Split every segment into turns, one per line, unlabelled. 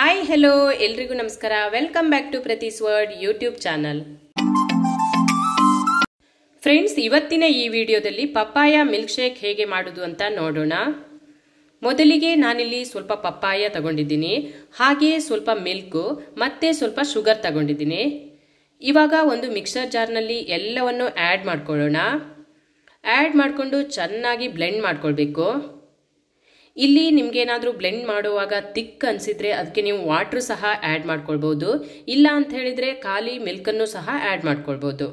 hi hello ಎಲ್ರಿಗೂ ನಮಸ್ಕಾರ welcome back to ಪ್ರತೀಸ್ ವರ್ಡ್ ಯೂಟ್ಯೂಬ್ ಚಾನಲ್ ಫ್ರೆಂಡ್ಸ್ ಇವತ್ತಿನ ಈ ವಿಡಿಯೋದಲ್ಲಿ ಪಪ್ಪಾಯ ಮಿಲ್ಕ್ ಶೇಕ್ ಹೇಗೆ ಮಾಡೋದು ಅಂತ ನೋಡೋಣ ಮೊದಲಿಗೆ ನಾನಿಲ್ಲಿ ಸ್ವಲ್ಪ ಪಪ್ಪಾಯ ತಗೊಂಡಿದ್ದೀನಿ ಹಾಗೆ ಸ್ವಲ್ಪ ಮಿಲ್ಕು ಮತ್ತೆ ಸ್ವಲ್ಪ ಶುಗರ್ ತಗೊಂಡಿದ್ದೀನಿ ಇವಾಗ ಒಂದು ಮಿಕ್ಸರ್ ಜಾರ್ನಲ್ಲಿ ಎಲ್ಲವನ್ನು ಆ್ಯಡ್ ಮಾಡ್ಕೊಳ್ಳೋಣ ಆ್ಯಡ್ ಮಾಡಿಕೊಂಡು ಚೆನ್ನಾಗಿ ಬ್ಲೆಂಡ್ ಮಾಡ್ಕೊಳ್ಬೇಕು ಇಲ್ಲಿ ನಿಮ್ಗೇನಾದರೂ ಬ್ಲೆಂಡ್ ಮಾಡುವಾಗ ತಿಕ್ ಅನಿಸಿದ್ರೆ ಅದಕ್ಕೆ ನೀವು ವಾಟ್ರ್ ಸಹ ಆ್ಯಡ್ ಮಾಡ್ಕೊಳ್ಬೋದು ಇಲ್ಲ ಅಂತ ಹೇಳಿದರೆ ಖಾಲಿ ಮಿಲ್ಕನ್ನು ಸಹ ಆ್ಯಡ್ ಮಾಡ್ಕೊಳ್ಬೋದು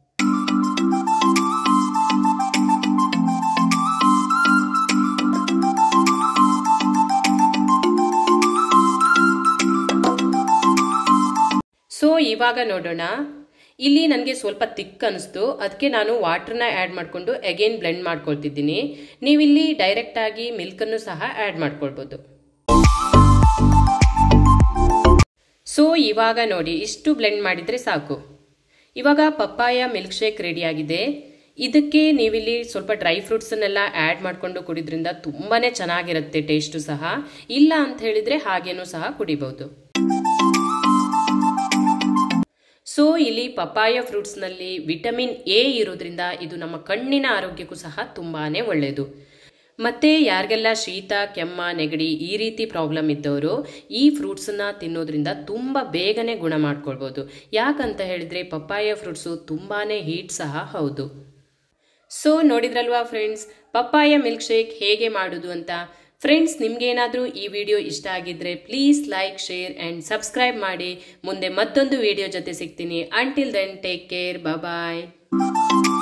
ಸೊ ಇವಾಗ ನೋಡೋಣ ಇಲ್ಲಿ ನನಗೆ ಸ್ವಲ್ಪ ತಿಕ್ ಅನಿಸ್ತು ಅದಕ್ಕೆ ನಾನು ವಾಟ್ರನ್ನ ಆ್ಯಡ್ ಮಾಡಿಕೊಂಡು ಅಗೇನ್ ಬ್ಲೆಂಡ್ ಮಾಡ್ಕೊಳ್ತಿದ್ದೀನಿ ನೀವಿಲ್ಲಿ ಡೈರೆಕ್ಟಾಗಿ ಮಿಲ್ಕನ್ನು ಸಹ ಆ್ಯಡ್ ಮಾಡ್ಕೊಳ್ಬೋದು ಸೊ ಇವಾಗ ನೋಡಿ ಇಷ್ಟು ಬ್ಲೆಂಡ್ ಮಾಡಿದರೆ ಸಾಕು ಇವಾಗ ಪಪ್ಪಾಯ ಮಿಲ್ಕ್ ಶೇಕ್ ರೆಡಿಯಾಗಿದೆ ಇದಕ್ಕೆ ನೀವಿಲ್ಲಿ ಸ್ವಲ್ಪ ಡ್ರೈ ಫ್ರೂಟ್ಸನ್ನೆಲ್ಲ ಆ್ಯಡ್ ಮಾಡಿಕೊಂಡು ಕುಡಿದ್ರಿಂದ ತುಂಬಾ ಚೆನ್ನಾಗಿರುತ್ತೆ ಟೇಸ್ಟು ಸಹ ಇಲ್ಲ ಅಂತ ಹೇಳಿದರೆ ಹಾಗೇನೂ ಸಹ ಕುಡಿಬೋದು ಸೊ ಇಲ್ಲಿ ಪಪಾಯ ಫ್ರೂಟ್ಸ್ನಲ್ಲಿ ವಿಟಮಿನ್ ಎ ಇರೋದ್ರಿಂದ ಇದು ನಮ್ಮ ಕಣ್ಣಿನ ಆರೋಗ್ಯಕ್ಕೂ ಸಹ ತುಂಬಾ ಒಳ್ಳೆಯದು ಮತ್ತು ಯಾರಿಗೆಲ್ಲ ಶೀತ ಕೆಮ್ಮ ನೆಗಡಿ ಈ ರೀತಿ ಪ್ರಾಬ್ಲಮ್ ಇದ್ದವರು ಈ ಫ್ರೂಟ್ಸನ್ನ ತಿನ್ನೋದ್ರಿಂದ ತುಂಬ ಬೇಗನೆ ಗುಣ ಮಾಡ್ಕೊಳ್ಬೋದು ಯಾಕಂತ ಹೇಳಿದರೆ ಪಪ್ಪಾಯ ಫ್ರೂಟ್ಸು ತುಂಬಾ ಹೀಟ್ ಸಹ ಹೌದು ಸೊ ನೋಡಿದ್ರಲ್ವಾ ಫ್ರೆಂಡ್ಸ್ ಪಪ್ಪಾಯ ಮಿಲ್ಕ್ ಶೇಕ್ ಹೇಗೆ ಮಾಡೋದು ಅಂತ ಫ್ರೆಂಡ್ಸ್ ನಿಮ್ಗೇನಾದರೂ ಈ ವಿಡಿಯೋ ಇಷ್ಟ ಆಗಿದ್ರೆ please like share and subscribe ಮಾಡಿ ಮುಂದೆ ಮತ್ತೊಂದು ವಿಡಿಯೋ ಜೊತೆ ಸಿಗ್ತೀನಿ ಅಂಟಿಲ್ ದೆನ್ ಟೇಕ್ ಕೇರ್ ಬಾಯ್